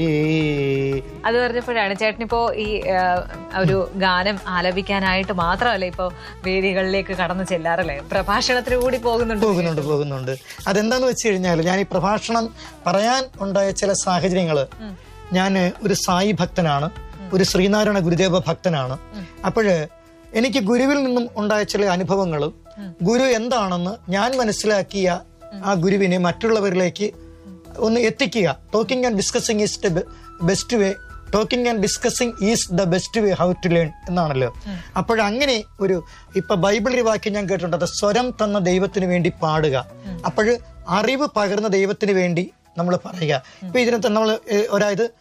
അത് പറഞ്ഞപ്പോഴാണ് ചേട്ടനിപ്പോ ഈ ആ, ഒരു ഗാനം ആലപിക്കാനായിട്ട് മാത്രമല്ല ഇപ്പോ വേദികളിലേക്ക് കടന്നു ചെല്ലാറല്ലേ പ്രഭാഷണത്തിന് കൂടി പോകുന്നുണ്ട് പോകുന്നുണ്ട് പോകുന്നുണ്ട് അതെന്താന്ന് വെച്ച് കഴിഞ്ഞാൽ ഞാൻ ഈ പ്രഭാഷണം പറയാൻ ഉണ്ടായ ചില സാഹചര്യങ്ങള് ഞാൻ ഒരു സായി ഭക്തനാണ് ഒരു ശ്രീനാരായണ ഗുരുദേവ ഭക്തനാണ് അപ്പോഴ് എനിക്ക് ഗുരുവിൽ നിന്നും ഉണ്ടായ ചില അനുഭവങ്ങളും ഗുരു എന്താണെന്ന് ഞാൻ മനസ്സിലാക്കിയ ആ ഗുരുവിനെ മറ്റുള്ളവരിലേക്ക് ഒന്ന് എത്തിക്കുക talking and discussing is the best way talking and discussing is the best way how to learn എന്നാണല്ലോ അപ്പോഴങ്ങനെ ഒരു ഇപ്പൊ ബൈബിളിൽ വാക്യം ഞാൻ കേട്ടിട്ടുണ്ട് അത് സ്വരം തന്ന ദൈവത്തിന് വേണ്ടി പാടുക അപ്പോഴ് അറിവ് പകർന്ന ദൈവത്തിന് വേണ്ടി നമ്മൾ പറയുക ഇപ്പൊ ഇതിനകത്ത് നമ്മൾ അതായത്